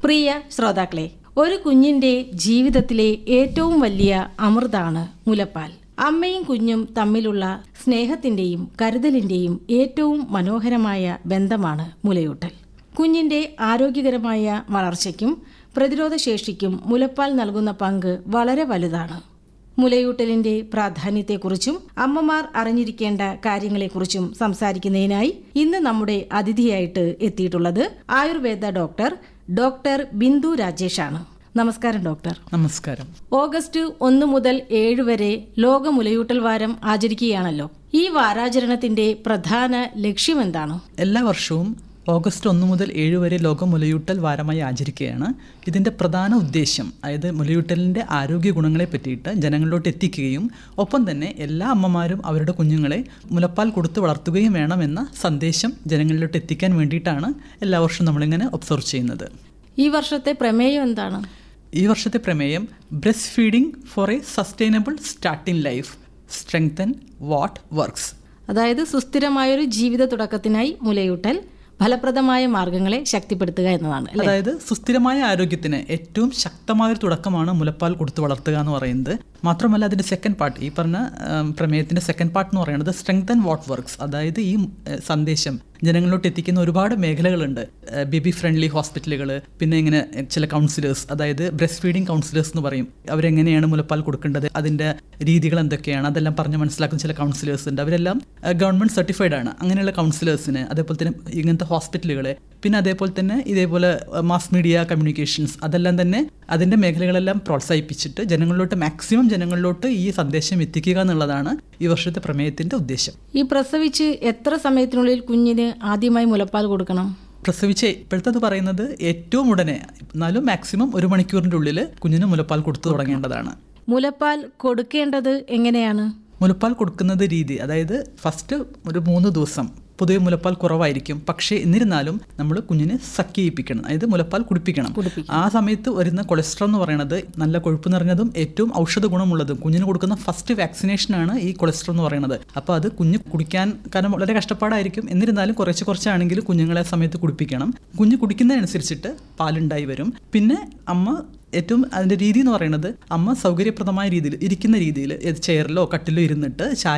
പ്രിയ ശ്രോതാക്കളെ ഒരു കുഞ്ഞിന്റെ ജീവിതത്തിലെ ഏറ്റവും വലിയ അമൃതാണ് മുലപ്പാൽ അമ്മയും കുഞ്ഞും തമ്മിലുള്ള സ്നേഹത്തിന്റെയും കരുതലിന്റെയും ഏറ്റവും മനോഹരമായ ബന്ധമാണ് മുലയൂട്ടൽ കുഞ്ഞിന്റെ ആരോഗ്യകരമായ വളർച്ചയ്ക്കും പ്രതിരോധശേഷിക്കും മുലപ്പാൽ നൽകുന്ന പങ്ക് വളരെ വലുതാണ് മുലയൂട്ടലിന്റെ പ്രാധാന്യത്തെക്കുറിച്ചും അമ്മമാർ അറിഞ്ഞിരിക്കേണ്ട കാര്യങ്ങളെക്കുറിച്ചും സംസാരിക്കുന്നതിനായി ഇന്ന് നമ്മുടെ അതിഥിയായിട്ട് എത്തിയിട്ടുള്ളത് ആയുർവേദ ഡോക്ടർ ഡോക്ടർ ബിന്ദു രാജേഷാണ് നമസ്കാരം ഡോക്ടർ നമസ്കാരം ഓഗസ്റ്റ് ഒന്ന് മുതൽ ഏഴ് വരെ ലോക മുലയൂട്ടൽ വാരം ആചരിക്കുകയാണല്ലോ ഈ വാരാചരണത്തിന്റെ പ്രധാന ലക്ഷ്യമെന്താണ് എല്ലാ വർഷവും ഓഗസ്റ്റ് ഒന്ന് മുതൽ ഏഴ് വരെ ലോക മുലയൂട്ടൽ വാരമായി ആചരിക്കുകയാണ് ഇതിൻ്റെ പ്രധാന ഉദ്ദേശം അതായത് മുലയൂട്ടലിൻ്റെ ആരോഗ്യ ഗുണങ്ങളെ പറ്റിയിട്ട് ജനങ്ങളിലോട്ട് എത്തിക്കുകയും ഒപ്പം തന്നെ എല്ലാ അമ്മമാരും അവരുടെ കുഞ്ഞുങ്ങളെ മുലപ്പാൽ കൊടുത്ത് വളർത്തുകയും വേണമെന്ന സന്ദേശം ജനങ്ങളിലോട്ട് എത്തിക്കാൻ വേണ്ടിയിട്ടാണ് എല്ലാ വർഷവും നമ്മളിങ്ങനെ ഒബ്സർവ് ചെയ്യുന്നത് ഈ വർഷത്തെ പ്രമേയം എന്താണ് ഈ വർഷത്തെ പ്രമേയം breastfeeding for a sustainable starting life strengthen what works അതായത് സുസ്ഥിരമായൊരു ജീവിത തുടക്കത്തിനായി മുലയൂട്ടൽ ഫലപ്രദമായ മാർഗങ്ങളെ ശക്തിപ്പെടുത്തുക എന്നതാണ് അല്ലേ അതായത് സുസ്ഥിരമായ ആരോഗ്യത്തിന് ഏറ്റവും ശക്തമായ ഒരു തുടക്കമാണ് മുലപ്പാൽ കൊടുത്ത് വളർത്തുക എന്ന് പറയുന്നത് മാത്രമല്ല അതിന്റെ സെക്കൻഡ് പാർട്ട് ഈ പറഞ്ഞ ഉം, പ്രമേയത്തിന്റെ സെക്കൻഡ് പാർട്ട് എന്ന് പറയുന്നത് സ്ട്രെങ്ത് ആൻഡ് വാട്ട് വർക്ക്സ് അതായത് ഈ ഏഹ്, സന്ദേശം ജനങ്ങളിലോട്ട് എത്തിക്കുന്ന ഒരുപാട് മേഖലകളുണ്ട് ബേബി ഫ്രണ്ട്ലി ഹോസ്പിറ്റലുകൾ പിന്നെ ഇങ്ങനെ ചില കൗൺസിലേഴ്സ് അതായത് ബ്രസ്റ്റ് ഫീഡിംഗ് കൗൺസിലേഴ്സ് എന്ന് പറയും അവരെങ്ങനെയാണ് മുലപ്പാൽ കൊടുക്കേണ്ടത് അതിന്റെ രീതികൾ എന്തൊക്കെയാണ് അതെല്ലാം പറഞ്ഞ് മനസ്സിലാക്കുന്ന ചില കൗൺസിലേഴ്സ് ഉണ്ട് അവരെല്ലാം ഗവൺമെന്റ് സർട്ടിഫൈഡ് ആണ് അങ്ങനെയുള്ള കൗൺസിലേഴ്സിന് അതേപോലെ തന്നെ ഇങ്ങനത്തെ ഹോസ്പിറ്റലുകളെ പിന്നെ അതേപോലെ തന്നെ ഇതേപോലെ മാസ് മീഡിയ കമ്മ്യൂണിക്കേഷൻസ് അതെല്ലാം തന്നെ അതിന്റെ മേഖലകളെല്ലാം പ്രോത്സാഹിപ്പിച്ചിട്ട് ജനങ്ങളിലോട്ട് മാക്സിമം ജനങ്ങളിലോട്ട് ഈ സന്ദേശം എത്തിക്കുക എന്നുള്ളതാണ് ഈ വർഷത്തെ പ്രമേയത്തിന്റെ ഉദ്ദേശം ഈ പ്രസവിച്ച് എത്ര സമയത്തിനുള്ളിൽ കുഞ്ഞിന് ആദ്യമായി മുലപ്പാൽ കൊടുക്കണം പ്രസവിച്ച് ഇപ്പോഴത്തത് പറയുന്നത് ഏറ്റവും ഉടനെ എന്നാലും മാക്സിമം ഒരു മണിക്കൂറിന്റെ ഉള്ളിൽ കുഞ്ഞിന് മുലപ്പാൽ കൊടുത്തു തുടങ്ങേണ്ടതാണ് മുലപ്പാൽ കൊടുക്കേണ്ടത് എങ്ങനെയാണ് മുലപ്പാൽ കൊടുക്കുന്നത് രീതി അതായത് ഫസ്റ്റ് ഒരു മൂന്ന് ദിവസം പൊതുവെ മുലപ്പാൽ കുറവായിരിക്കും പക്ഷേ എന്നിരുന്നാലും നമ്മൾ കുഞ്ഞിനെ സക്ക് ചെയ്യിപ്പിക്കണം അതായത് മുലപ്പാൽ കുടിപ്പിക്കണം ആ സമയത്ത് വരുന്ന കൊളസ്ട്രോൾ എന്ന് പറയുന്നത് നല്ല കൊഴുപ്പ് നിറഞ്ഞതും ഏറ്റവും ഔഷധ ഗുണമുള്ളതും കുഞ്ഞിന് കൊടുക്കുന്ന ഫസ്റ്റ് വാക്സിനേഷനാണ് ഈ കൊളസ്ട്രോൾ എന്ന് പറയുന്നത് അപ്പോൾ അത് കുഞ്ഞ് കുടിക്കാൻ കാരണം വളരെ കഷ്ടപ്പാടായിരിക്കും എന്നിരുന്നാലും കുറച്ച് കുറച്ചാണെങ്കിലും കുഞ്ഞുങ്ങളെ ആ സമയത്ത് കുടിപ്പിക്കണം കുഞ്ഞ് കുടിക്കുന്നതനുസരിച്ചിട്ട് പാലുണ്ടായി വരും പിന്നെ അമ്മ ഏറ്റവും അതിൻ്റെ രീതി എന്ന് പറയുന്നത് അമ്മ സൗകര്യപ്രദമായ രീതിയിൽ ഇരിക്കുന്ന രീതിയിൽ ചെയറിലോ കട്ടിലോ ഇരുന്നിട്ട് ചായ